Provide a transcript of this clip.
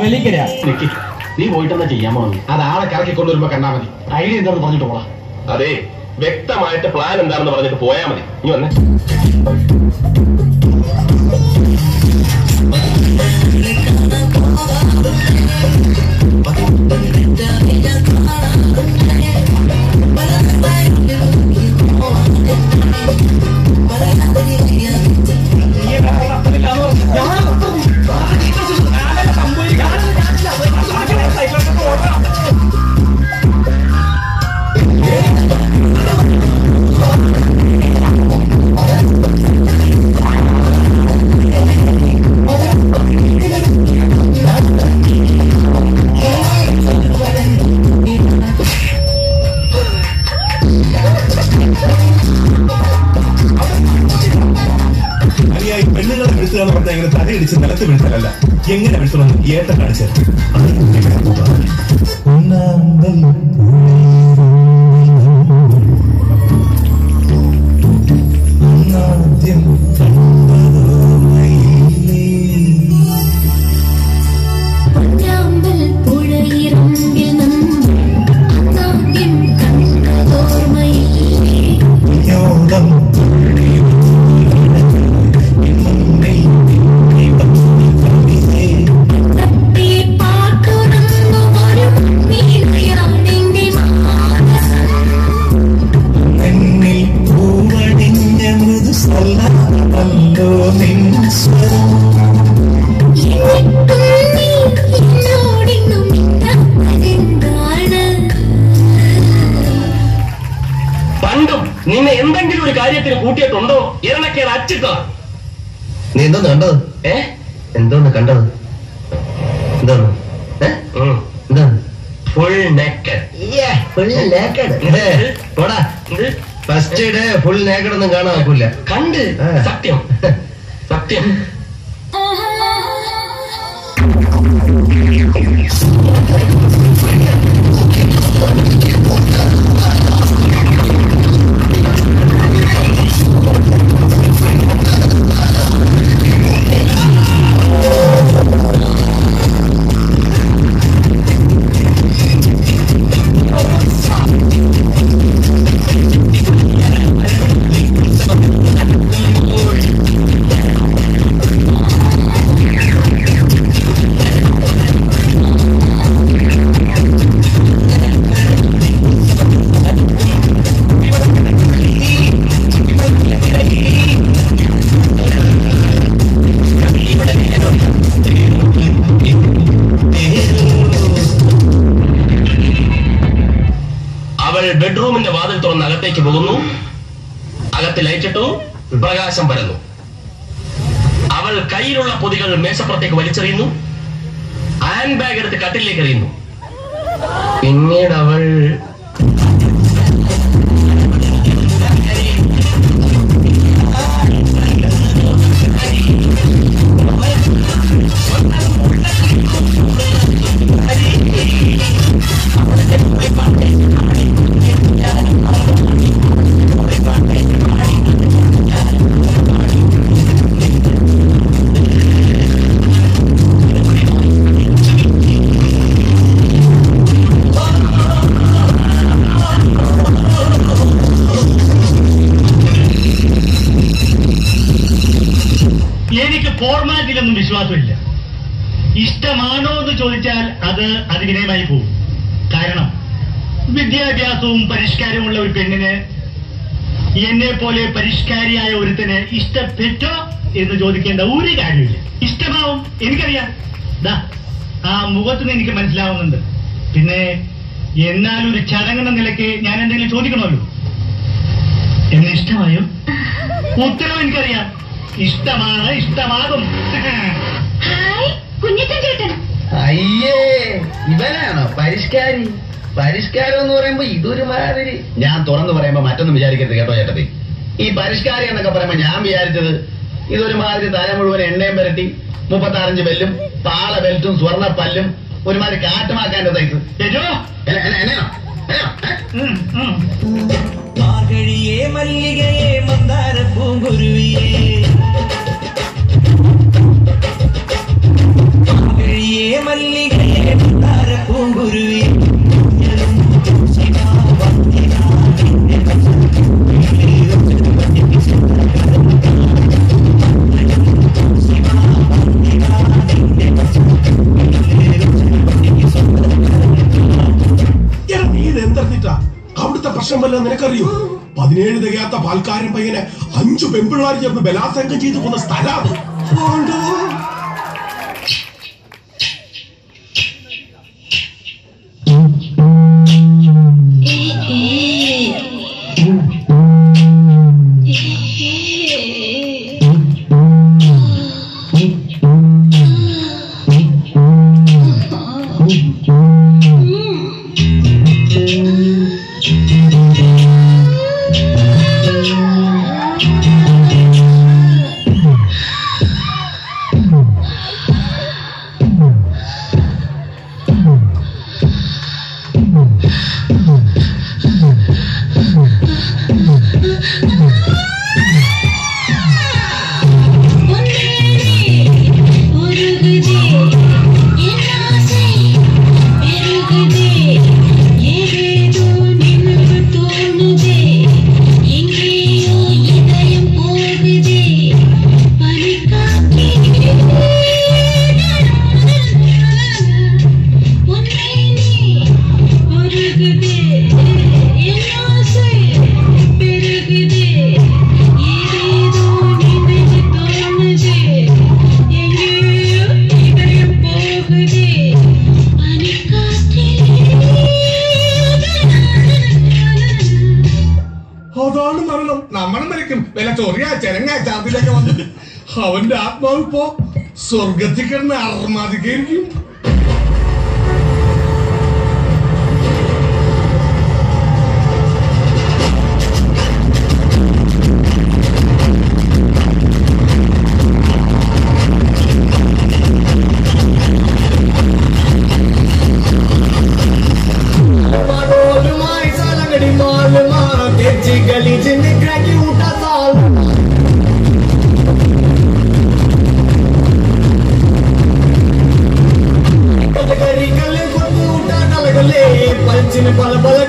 വെള്ളിക്കര നിക്ക് നീ പോയിട്ടെന്താ ചെയ്യാൻ പോകുന്നു അത് ആളെ കറക്കി കൊണ്ടുവരുമ്പോ കണ്ടാ മതി ഐഡിയ എന്താണെന്ന് പറഞ്ഞിട്ട് പോടാ അതെ വ്യക്തമായിട്ട് പ്ലാൻ എന്താണെന്ന് പറഞ്ഞിട്ട് പോയാ മതി നീ വന്നേ അറിയായി പെണ്ണുങ്ങളെ വീഴ്ത്തുക എന്ന് പറഞ്ഞാൽ ഇങ്ങനെ തലയിടിച്ച് നിലത്ത് വീഴ്ത്തലല്ല എങ്ങനെ വീഴ്ത്തണമെന്ന് ഏട്ട കാണിച്ചു പൊന്നാമ്പൽ പുഴയിറമ്പിൽ നമ്മൾ അന്നാദ്യം കണ്ടതോർമ്മയില്ലേ തട്ടി പാട്ടുറന്നു വരും വീണയാണെന്റെ മാനസം എന്നിൽ പൂവടിഞ്ഞ മൃദുസല്ലോ നിൻ സ്വരം എന്നിട്ടും നീ എന്നോടിന്നും മിണ്ടാത്തതെന്താണ്? പണ്ടും നിന്നെ എന്തെങ്കിലും ഒരു കാര്യത്തിന് കൂട്ടിയിട്ടുണ്ടോ ഇരണക്കേട് അച്ചിട്ടോ നീ എന്തോന്ന് കണ്ടത് ഏ എന്തോന്ന് കണ്ടത് എന്തോന്ന് ഏ? എന്താണ് ഫുൾ നെക്കഡ് ഫുൾ നേക്കഡ് പോടാ ഫസ്റ്റ് ഡേ ഫുൾ നേക്കഡ് ഒന്നും കാണാൻ നോക്കൂല കണ്ട് ആ. സത്യം സത്യം അവൾ ബെഡ്റൂമിന്റെ വാതിൽ തുറന്ന് അകത്തേക്ക് പോകുന്നു അകത്ത് ലൈറ്റിട്ടു പ്രകാശം പരന്നു അവൾ കയ്യിലുള്ള പൊതികൾ മേശപ്പുറത്തേക്ക് വലിച്ചെറിയുന്നു ഹാൻഡ് ബാഗ് എടുത്ത് കട്ടിലേക്ക് എറിയുന്നു പിന്നീട് അവൾ എനിക്ക് ഫോർമാറ്റിലൊന്നും വിശ്വാസമില്ല ഇഷ്ടമാണോ എന്ന് ചോദിച്ചാൽ അത് അതിവിനയമായി പോകും കാരണം വിദ്യാഭ്യാസവും പരിഷ്കാരവുമുള്ള ഒരു പെണ്ണിന് എന്നെ പോലെ പരിഷ്കാരിയായ ഒരുത്തന് ഇഷ്ടപ്പെട്ടോ എന്ന് ചോദിക്കേണ്ട ഒരു കാര്യമില്ല ഇഷ്ടമാവും എനിക്കറിയാം ദാ ആ മുഖത്തുനിന്ന് എനിക്ക് മനസ്സിലാവുന്നുണ്ട് പിന്നെ എന്നാൽ ഒരു ചടങ്ങെന്ന നിലയ്ക്ക് ഞാൻ എന്തെങ്കിലും ചോദിക്കണമല്ലോ എന്നെ ഇഷ്ടമായോ ഉത്തരം എനിക്കറിയാം ഇഷ്ടമാണ് ഇഷ്ടമാകും ഹായ് കുഞ്ഞിട്ടൻ ചേട്ടൻ അയ്യേ ഇവനാണോ പരിഷ്കാരി പരിഷ്കാരം എന്ന് പറയുമ്പോ ഇതൊരു മാതിരി ഞാൻ തുറന്നു പറയുമ്പോ മറ്റൊന്നും വിചാരിക്കരുത് കേട്ടോ ചേട്ടത്തി ഈ പരിഷ്കാരം എന്നൊക്കെ പറയുമ്പോ ഞാൻ വിചാരിച്ചത് ഇതൊരു മാതിരി തല മുഴുവൻ എണ്ണയും പുരട്ടി മുപ്പത്താറഞ്ച് ബെല്ലും പാള ബെൽറ്റും സ്വർണ്ണ പല്ലും ഒരുമാതിരി കാറ്റുമാക്കാൻ്റെ സൈസ് ചേച്ചോ എന്നെ- എന്നെ- എന്നെയാണോ? എന്നെയാണോ? ഏ? ഉം, ഉം. മാർഗഴിയേ മല്ലികയെ മന്ദാര പൂങ്കുരുവിയേ മാർഗഴിയേ മല്ലിക പൂങ്കുരുവി എടാ, നീ ഇത് എന്തെടുത്തിട്ടാ അവിടുത്തെ പ്രശ്നം വല്ല നിനക്കറിയോ പതിനേഴ് തികയാത്ത പാൽക്കാരൻ പയ്യനെ അഞ്ചു പെൺപിള്ളാർ ചേർന്ന് ബലാത്സംഗം ചെയ്തു കൊന്ന സ്ഥലമാണ് ആണ്ടോ. അതാണ് മരണം നമ്മൾ മരിക്കും വില ചൊറിയ ചെരങ്ങ ചാത്തിലൊക്കെ വന്ന് അവന്റെ ആത്മാവ് ഇപ്പോ സ്വർഗത്തിൽ കിടന്ന് അർമാദിക്കായിരിക്കും పల పల